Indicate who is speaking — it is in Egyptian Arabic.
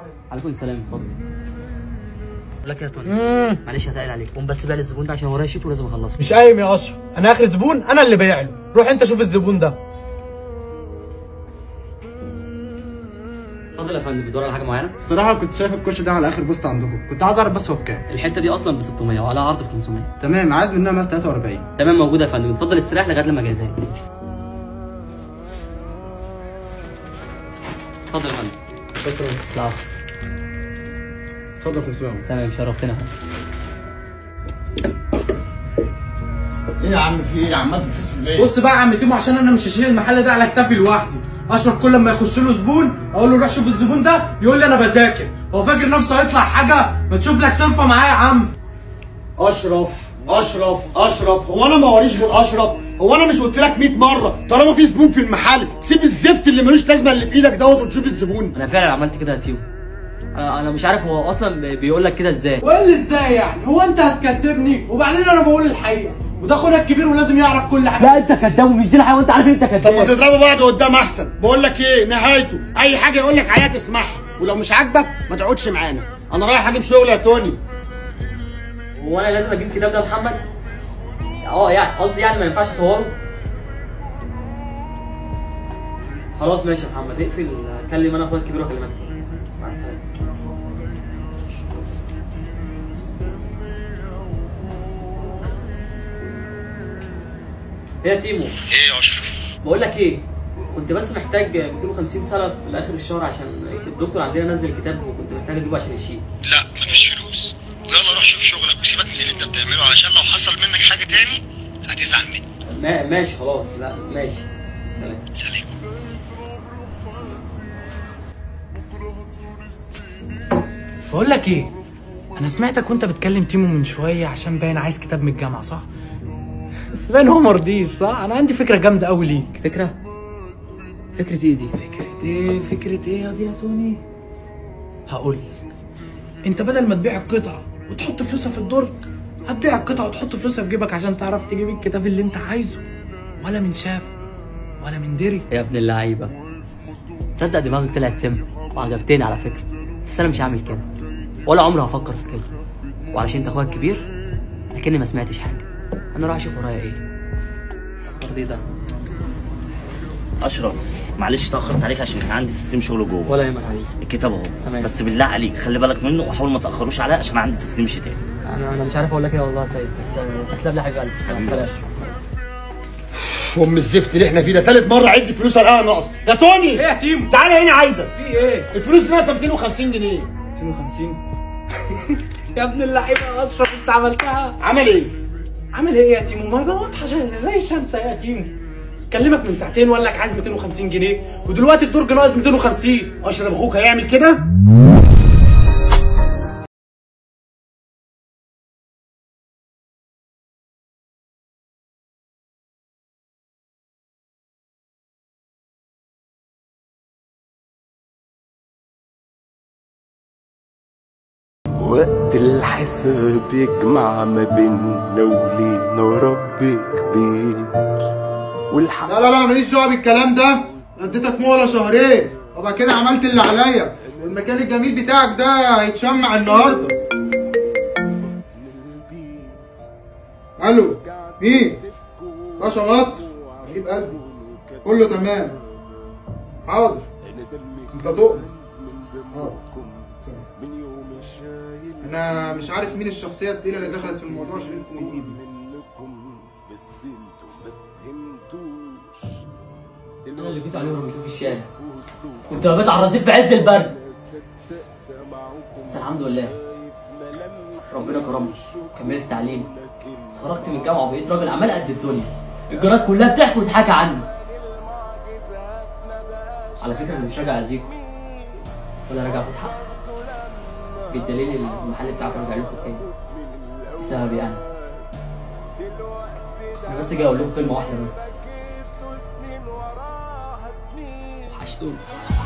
Speaker 1: عليكم السلام اتفضل بقول لك إيه يا توني معلش هتقل عليك قوم بس بيع لي الزبون ده عشان ورايا شيت ولازم اخلصه
Speaker 2: مش قايم يا اشرف انا اخر زبون انا اللي بايع له روح انت شوف الزبون ده
Speaker 1: اتفضل يا فندم بتدور على حاجه معينه
Speaker 3: الصراحه كنت شايف الكوتش ده على اخر بوست عندكم كنت عايز اعرف بس هو بكام
Speaker 1: الحته دي اصلا ب 600 وعلى عرض ب 500
Speaker 3: تمام عايز منها ماس 43
Speaker 1: تمام موجوده يا فندم اتفضل استريح لغايه لما اجهزها لك اتفضل يا فندم
Speaker 3: شكرا
Speaker 1: لا
Speaker 3: اتفضل 500
Speaker 1: تمام شرفتنا يا فندم
Speaker 4: ايه يا عم في ايه عمال تتصل ليه؟
Speaker 2: بص بقى يا عم تيمو عشان انا مش هشيل المحل ده على كتافي لوحدي اشرف كل ما يخش له زبون اقول له روح شوف الزبون ده يقول لي انا بذاكر هو فاكر نفسه هيطلع حاجه ما تشوف لك صنفه معايا يا عم
Speaker 4: اشرف اشرف اشرف هو انا ما وريش غير اشرف هو انا مش قلت لك 100 مره طالما في زبون في المحل سيب الزفت اللي ملوش لازمه اللي في ايدك دوت وتشوف الزبون
Speaker 1: انا فعلا عملت كده يا تيو انا انا مش عارف هو اصلا بيقول لك كده ازاي
Speaker 2: وقال لي ازاي يعني هو انت هتكذبني وبعدين انا بقول الحقيقه وده اخونا الكبير ولازم يعرف كل حاجه
Speaker 1: لا انت كداب ومش دي الحقيقه وانت عارف ان انت
Speaker 4: طب ما
Speaker 1: كداب
Speaker 4: تضربوا بعض قدام احسن بقول لك ايه نهايته اي حاجه يقول لك عليها تسمعها ولو مش عاجبك ما تقعدش معانا انا رايح اجيب شغل يا توني
Speaker 1: هو انا لازم اجيب الكتاب ده يا محمد اه يعني قصدي يعني ما ينفعش اصوره خلاص ماشي يا محمد اقفل كلم انا اخويا الكبير واكلمك تاني مع السلامه ايه يا تيمو
Speaker 5: ايه يا اشرف
Speaker 1: بقول لك ايه كنت بس محتاج 250 سلف لاخر الشهر عشان الدكتور عندنا نزل كتاب وكنت محتاج اجيبه عشان يشيل
Speaker 5: لا مفيش فلوس ويلا روح شوف شغلك وسيبك من اللي انت بتعمله علشان لو حصل منك حاجه تاني هتزعل مني
Speaker 1: ما ماشي خلاص لا ماشي سلام
Speaker 5: سلام
Speaker 2: بقول لك ايه انا سمعتك وانت بتكلم تيمو من شويه عشان باين عايز كتاب من الجامعه صح بس باين هو مرضيش صح انا عندي فكره جامده قوي ليك
Speaker 1: فكره فكره ايه دي
Speaker 2: فكره ايه فكره ايه يا دي يا توني هقول لك انت بدل ما تبيع القطعه وتحط فلوسها في الدرج هتبيع القطعه وتحط فلوسها في جيبك عشان تعرف تجيب الكتاب اللي انت عايزه ولا من شاف ولا من دري
Speaker 1: يا ابن اللعيبه تصدق دماغك طلعت سم وعجبتني على فكره بس انا مش هعمل كده ولا عمري هفكر في كده وعلشان انت اخويا الكبير اكني ما سمعتش حاجه انا رايح اشوف ورايا ايه اخر دي ده
Speaker 6: اشرف معلش تاخرت عليك عشان كان عندي تسليم شغل جوه
Speaker 1: ولا يهمك حبيبي
Speaker 6: الكتاب اهو
Speaker 1: تمام.
Speaker 6: بس بالله عليك خلي بالك منه وحاول ما تاخروش عليا عشان عندي تسليم شتاء
Speaker 1: انا انا مش عارف اقول لك ايه والله يا سيد بس تسلم لي حبيب قلبي مع السلامه
Speaker 4: ام الزفت اللي احنا فيه ده ثالث مره عد فلوس عليها ناقص يا توني
Speaker 2: ايه يا تيمو
Speaker 4: تعالى هنا عايزك
Speaker 2: في ايه
Speaker 4: الفلوس ناقصه 250 جنيه
Speaker 2: 250 يا ابن اللعيبه يا اشرف انت عملتها
Speaker 4: عمل ايه
Speaker 2: عامل ايه يا تيمو ما يبقى واضحه زي- زي الشمس يا تيمو كلمك من ساعتين وقال لك عايز 250 جنيه ودلوقتي الدرج ناقص 250
Speaker 4: اشرف اخوك هيعمل كده
Speaker 7: وقت الحساب يجمع ما بيننا ولينا رب كبير والحق
Speaker 3: لا لا لا ماليش دعوه بالكلام ده أنا اديتك مهله شهرين وبعد كده عملت اللي عليا والمكان الجميل بتاعك ده هيتشمع النهارده الو مين باشا مصر اجيب قلبي كله تمام حاضر انت تؤمن حاضر سلام. انا مش عارف مين الشخصيه التقيله اللي دخلت في الموضوع شريككم من ايدي
Speaker 1: انا اللي جيت عليهم رميتوه في الشارع كنت واقف على الرصيف في عز البرد بس الحمد لله ربنا كرمني كملت تعليمي اتخرجت من الجامعه وبقيت راجل اعمال قد الدنيا الجارات كلها بتحكي وتحكي عني على فكره انا مش راجع ازيكم ولا راجع فتحة بالدليل المحل بتاعكم رجع لكم تاني بسببي انا انا بس جاي اقول لكم كلمه واحده بس وحشتوني